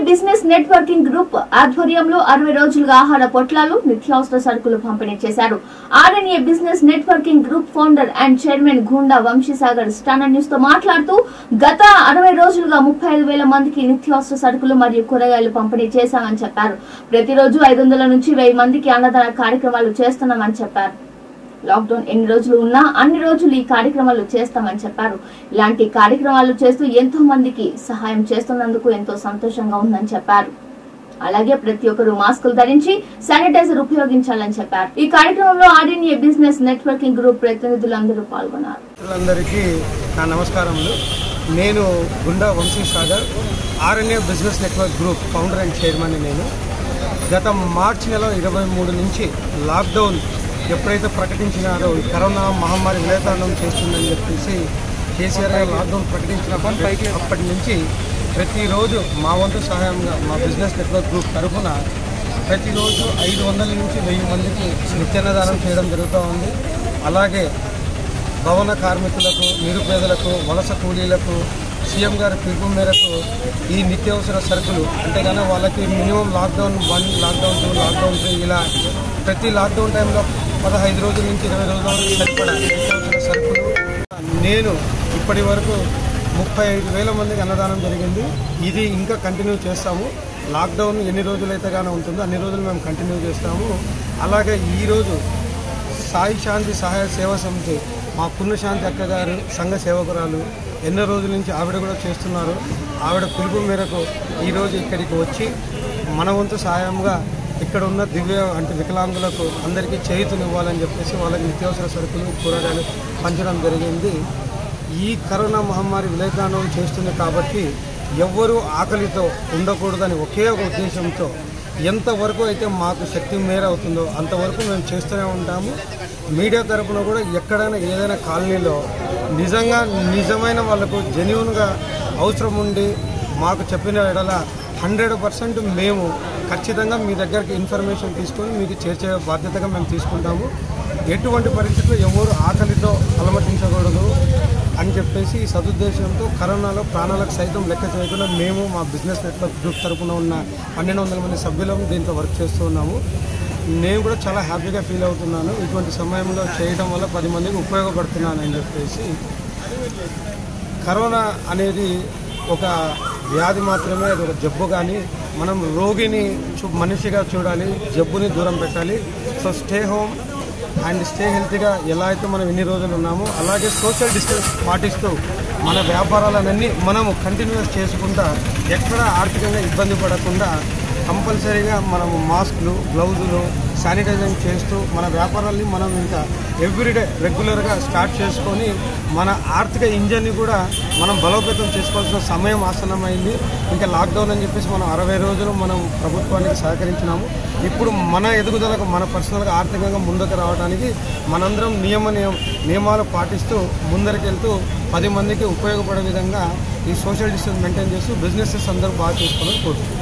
business networking group ఆధ్వర్యంలో అరవై రోజులుగా ఆహార పొట్లాలు నిత్యావసర సరుకులు పంపిణీ చేశారు RNA business networking group founder and chairman Gunda Vamsisagar స్టానర్ news తో మాట్లాడుతూ గత అరవై రోజులుగా ముప్పై ఐదు వేల మందికి నిత్యావసర సరుకులు మరియు కూరగాయలు పంపిణీ చేశామని చెప్పారు ప్రతిరోజు ఐదు వందల నుంచి వెయ్యి మందికి అన్నదాన కార్యక్రమాలు చేస్తున్నామని చెప్పారు లాక్డౌన్ ఎన్ని రోజులు ఉన్నా అన్ని రోజులు ఈ కార్యక్రమాలు చేస్తామని చెప్పారు ఇలాంటి కార్యక్రమాలు చేస్తూ ఎంతో మందికి సహాయం చేస్తున్నందుకు ఎంతో సంతోషంగా ఉందని చెప్పారు అలాగే ప్రతి ఒక్కరూ మాస్కులు ధరించి శానిటైజర్ ఉపయోగించాలని చెప్పారు ఈ కార్యక్రమంలో ఆర్ఎన్ఏ బిజినెస్ నెట్వర్కింగ్ గ్రూప్ ప్రతినిధులందరూ పాల్గొన్నారు మిత్రులందరికీ నా నమస్కారములు నేను Gunda Vamsi Sagar RNA business network group founder and chairman నేను గత మార్చి నెల ఇరవై మూడు నుంచి లాక్డౌన్ ఎప్పుడైతే ప్రకటించినారో ఈ కరోనా మహమ్మారి విలేతాండం చేస్తుందని చెప్పేసి కేసీఆర్ గారు లాక్డౌన్ ప్రకటించినప్పటి అప్పటి నుంచి ప్రతిరోజు మా వంతు సహాయంగా మా బిజినెస్ నెట్వర్క్ గ్రూప్ తరఫున ప్రతిరోజు ఐదు వందల నుంచి వెయ్యి మందికి నిత్యాన్నదానం చేయడం జరుగుతూ ఉంది అలాగే భవన కార్మికులకు నిరుపేదలకు వలస కూలీలకు సీఎం గారి పిలుపు మేరకు ఈ నిత్యావసర సరుకులు అంటే కానీ వాళ్ళకి minimum lockdown one lockdown two lockdown three ఇలా ప్రతి లాక్డౌన్ టైంలో పదహైదు రోజుల నుంచి ఇరవై రోజుల వరకు సరిపడా నిత్యావసర సరుకులు నేను ఇప్పటి వరకు ముప్పై ఐదు వేల మందికి అన్నదానం జరిగింది ఇది ఇంకా కంటిన్యూ చేస్తాము లాక్డౌన్ ఎన్ని రోజులైతే కానీ ఉంటుందో అన్ని రోజులు మేము కంటిన్యూ చేస్తాము అలాగే ఈరోజు సాయి శాంతి సహాయ సేవా సమితి మా పుణ్యశాంతి అక్క గారు సంఘ సేవకురాలు ఎన్నో రోజుల నుంచి ఆవిడ కూడా చేస్తున్నారు ఆవిడ పిలుపు మేరకు ఈరోజు ఇక్కడికి వచ్చి మన వంతు సాయంగా ఇక్కడ ఉన్న దివ్య అంటే వికలాంగులకు అందరికీ చేయుతునివ్వాలని చెప్పేసి వాళ్ళకి నిత్యావసర సరుకులు కూరగాయలు పంచడం జరిగింది ఈ కరోనా మహమ్మారి విలేతాండం చేస్తుంది కాబట్టి ఎవ్వరూ ఆకలితో ఉండకూడదని ఒకే ఒక ఉద్దేశంతో ఎంతవరకు అయితే మాకు శక్తి మేర అవుతుందో అంతవరకు మేము చేస్తూనే ఉంటాము మీడియా తరపున కూడా ఎక్కడైనా ఏదైనా కాలనీలో నిజంగా నిజమైన వాళ్ళకు జెన్యున్గా అవసరం ఉండి మాకు చెప్పిన ఎడల హండ్రెడ్ పర్సెంట్ మేము ఖచ్చితంగా మీ దగ్గరికి ఇన్ఫర్మేషన్ తీసుకొని మీకు చేర్చే బాధ్యతగా మేము తీసుకుంటాము ఎటువంటి పరిస్థితుల్లో ఎవరు ఆకలితో అలమటించకూడదు అని చెప్పేసి ఈ సదుద్దేశంతో కరోనాలో ప్రాణాలకు సైతం లెక్క చేయకుండా మేము మా బిజినెస్ నెట్వర్క్ గ్రూప్ తరపున ఉన్న పన్నెండు వందల మంది సభ్యులం దీంట్లో వర్క్ చేస్తూ ఉన్నాము నేను కూడా చాలా హ్యాపీగా ఫీల్ అవుతున్నాను ఇటువంటి సమయంలో చేయడం వల్ల పది మందికి ఉపయోగపడుతున్నాను అని చెప్పేసి కరోనా అనేది ఒక వ్యాధి మాత్రమే అది ఒక జబ్బు కానీ మనం రోగిని చూ మనిషిగా చూడాలి జబ్బుని దూరం పెట్టాలి so stay home and stay హెల్తీగా ఎలా అయితే మనం ఎన్ని రోజులు ఉన్నామో అలాగే సోషల్ డిస్టెన్స్ పాటిస్తూ మన వ్యాపారాలన్నీ మనము కంటిన్యూస్ చేసుకుంటా ఎక్కడ ఆర్థికంగా ఇబ్బంది పడకుండా కంపల్సరీగా మనము మాస్క్లు గ్లౌజులు శానిటైజింగ్ చేస్తూ మన వ్యాపారాల్ని మనం ఇంకా ఎవ్రీడే రెగ్యులర్గా స్టార్ట్ చేసుకొని మన ఆర్థిక ఇంజన్ని కూడా మనం బలోపేతం చేసుకోవాల్సిన సమయం ఆసన్నమైంది ఇంకా లాక్డౌన్ అని చెప్పేసి మనం అరవై రోజులు మనం ప్రభుత్వానికి సహకరించినాము ఇప్పుడు మన ఎదుగుదలకు మన పర్సనల్గా ఆర్థికంగా ముందుకు రావడానికి మనందరం నియమ నియమ- నియమాలు పాటిస్తూ ముందరికెళ్తూ పది మందికి ఉపయోగపడే విధంగా ఈ సోషల్ డిస్టెన్స్ మెయింటైన్ చేస్తూ బిజినెసెస్ అందరూ బాగా చేసుకోవాలని కోరుతున్నాను